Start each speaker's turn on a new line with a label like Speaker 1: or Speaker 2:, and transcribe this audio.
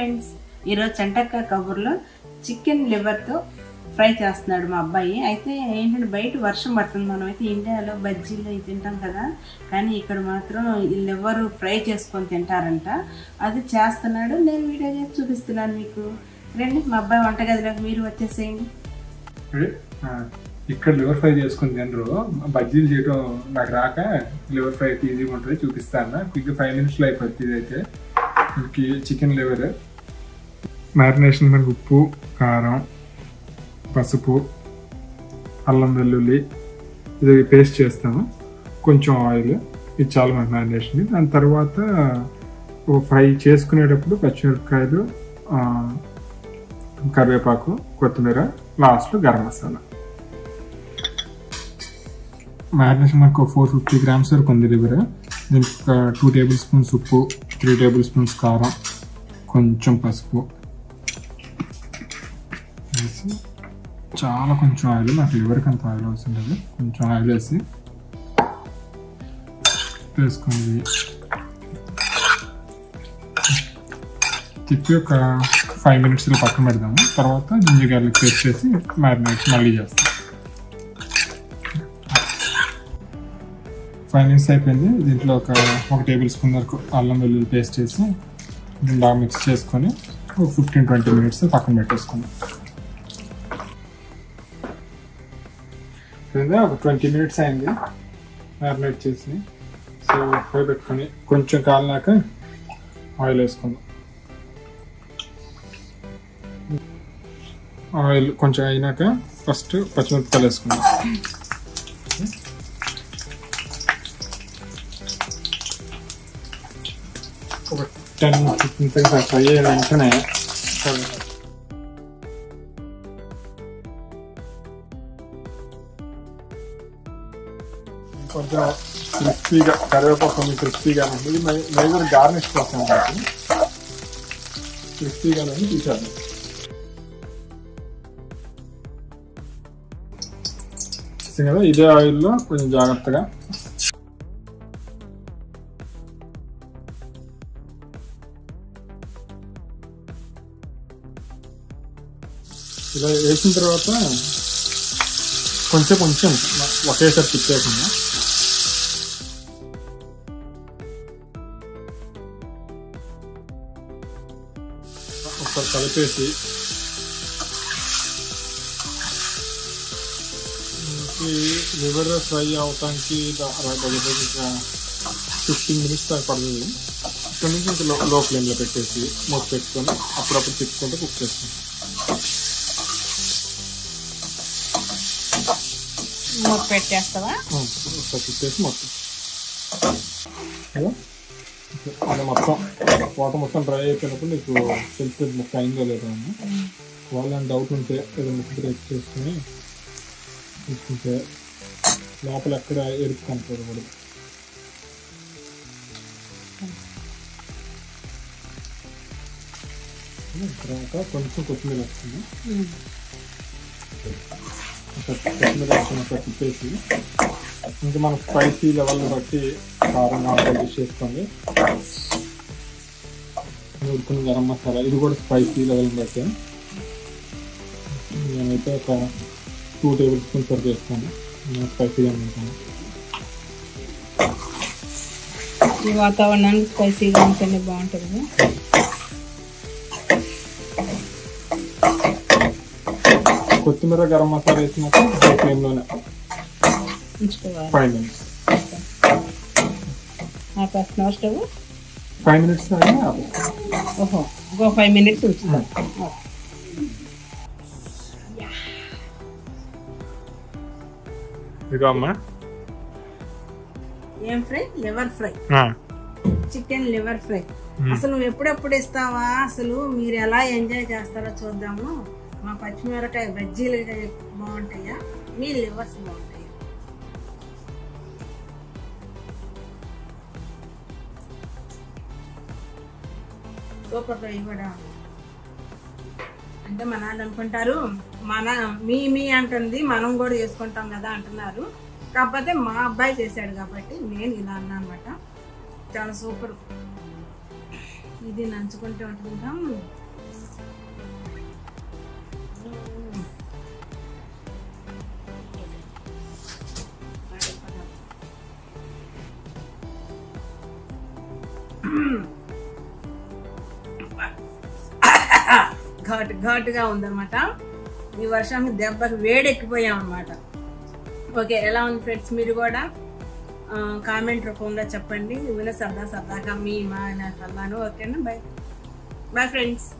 Speaker 1: Friends ఈరోజు చంటక్క కబుర్లో chicken లివర్తో fry చేస్తున్నాడు మా అబ్బాయి అయితే ఏంటంటే బయట వర్షం పడుతుంది మనం అయితే ఇండియాలో బజ్జీలు అవి తింటాం కదా కానీ ఇక్కడ మాత్రం ఈ లివర్ ఫ్రై చేసుకొని తింటారంట అది చేస్తున్నాడు నేను వీడియో చేసి చూపిస్తున్నాను మీకు రండి మా అబ్బాయి వంటగదిలోకి మీరు వచ్చేసేయండి
Speaker 2: అదే, ఆ, ఇక్కడ లివర్ ఫ్రై చేసుకుని తినరు బజ్జీలు చేయడం నాకు రాక లివర్ ఫ్రై అయితే ఈజీగా ఉంటుంది చూపిస్తాను క్విక్ ఫైవ్ మినిట్స్లో అయిపోతుంది ఇదైతే మనకి చికెన్ లివర్ మ్యారినేషన్ మనకి ఉప్పు కారం పసుపు అల్లం వెల్లుల్లి ఇది పేస్ట్ చేస్తాము కొంచెం ఆయిల్ ఇది చాలా మనకి మ్యారినేషన్ దాని తర్వాత ఫ్రై చేసుకునేటప్పుడు పచ్చిమిరపకాయలు ఆ, కరివేపాకు కొత్తిమీర లాస్ట్ గరం మసాలా మ్యారినేషన్ మనకు ఫోర్ ఫిఫ్టీ గ్రామ్స్ వరకు ఉంది లివర్ దీనికి ఒక టూ టేబుల్ స్పూన్స్ ఉప్పు త్రీ టేబుల్ స్పూన్స్ కారం కొంచెం పసుపు వేసి చాలా కొంచెం ఆయిల్ నాకు లివర్కి అంత ఆయిల్ అవసరం లేదు కొంచెం ఆయిల్ వేసి వేసుకుంది తిప్పి ఒక ఫైవ్ మినిట్స్లో పక్కన పెడదాము తర్వాత జింజర్ గార్లిక్ పేస్ట్ చేసి మ్యారినేట్ మళ్ళీ చేస్తాం ఫైవ్ మినిట్స్ అయిపోయింది దీంట్లో ఒక ఒక టేబుల్ స్పూన్ వరకు అల్లం వెల్లుల్లి పేస్ట్ చేసి దీన్ని బాగా మిక్స్ చేసుకొని ఒక ఫిఫ్టీన్ ట్వంటీ మినిట్స్ పక్కన పెట్టేసుకుందాం కింద ఒక ట్వంటీ మినిట్స్ అయింది మ్యారినేట్ చేసి సో ఫ్రై పెట్టుకొని కొంచెం కాలినాక ఆయిల్ వేసుకుందాం ఆయిల్ కొంచెం అయినాక ఫస్ట్ పచ్చిమిరపకాయలు వేసుకుందాం ఒక టెన్ ఫిఫ్టీన్ సెకండ్స్ ఫ్రై అయిన వెంటనే కొంచెం క్రిస్పీగా కరివేపాకు కొంచెం క్రిస్పీగా ఉంటుంది మేజర్ గార్నిష్ కోసం మనకి క్రిస్పీగా తీసేద్దాం చూసాం కదా ఇదే ఆయిల్లో కొంచెం జాగ్రత్తగా ఇలా వేసిన తర్వాత కొంచెం కొంచెం ఒకేసారి తిప్పేకుండా ఒకసారి కలిపేసి ఈ లివర్ ఫ్రై అవటానికి ఫిఫ్టీన్ మినిట్స్ దాకా పడుతుంది ఇక్కడ నుంచి ఇంకా లో లో ఫ్లేమ్లో పెట్టేసి మూత పెట్టుకొని అప్పుడప్పుడు తిప్పుకుంటూ కుక్ చేస్తాం
Speaker 1: మూత పెట్టేస్తావా
Speaker 2: ఒకసారి తిప్పేసి మొత్తం కదా? అది మొత్తం వాటర్ మొత్తం డ్రై అయిపోయినప్పుడు నీకు తెలుస్తుంది ముక్క అయిందో లేదో అని వాళ్ళని డౌట్ ఉంటే ఏదో ముక్క బ్రేక్ చేసుకుని తీసుకుంటే లోపల ఎక్కడ ఎరుపు కనపడకూడదు తర్వాత కొంచెం కొత్తిమీర వస్తుంది కొత్తిమీర వేసుకుని ఒకసారి తిప్పేసి ఇంకా మన స్పైసీ లెవెల్ బట్టి కారం అడ్జస్ట్ చేసుకోండి ఉడుకున్న గరం మసాలా ఇది కూడా స్పైసీ లెవెల్ బట్టి నేనైతే ఒక టూ టేబుల్ స్పూన్స్ వరకు వేస్తాను నేను స్పైసీగా ఉంటాను
Speaker 1: ఈ వాతావరణానికి స్పైసీగా ఉంటేనే బాగుంటుంది
Speaker 2: కొత్తిమీర గరం మసాలా వేసినాక హై ఫ్లేమ్లోనే
Speaker 1: ఉంచుకోవాలి
Speaker 2: ఫైవ్ మినిట్స్
Speaker 1: ఆపేస్తున్నావు స్టవ్
Speaker 2: ఫైవ్ మినిట్స్ కానీ ఆపేస్తాను.
Speaker 1: ఓహో ఇంకో ఫైవ్ మినిట్స్ ఉంచుతాం
Speaker 2: ఇదిగో అమ్మా
Speaker 1: ఏం fry liver fry chicken liver fry అసలు నువ్వు ఎప్పుడెప్పుడు ఇస్తావా అసలు మీరు ఎలా ఎంజాయ్ చేస్తారో చూద్దాము మా పచ్చిమిరకాయ బజ్జీలు బాగుంటాయా మీ లివర్స్ బాగుంటాయి సూపర్ ఫ్రై కూడా అంటే మన వాళ్ళు అనుకుంటారు మన మీ మీ అంటుంది మనం కూడా చేసుకుంటాం కదా అంటున్నారు కాకపోతే మా అబ్బాయి చేశాడు కాబట్టి నేను ఇలా అన్నా అనమాట చాలా సూపర్ ఇది నంచుకుంటూ ఉంటుంటాం ఘాటు ఘాటుగా ఉందన్నమాట ఈ వర్షానికి దెబ్బకి వేడెక్కిపోయాం అనమాట ఓకే ఎలా ఉంది ఫ్రెండ్స్ మీరు కూడా కామెంట్ రూపంలో చెప్పండి విన సరదా సరదాగా మీ మా అన్నాను ఓకేనా బాయ్ బాయ్ ఫ్రెండ్స్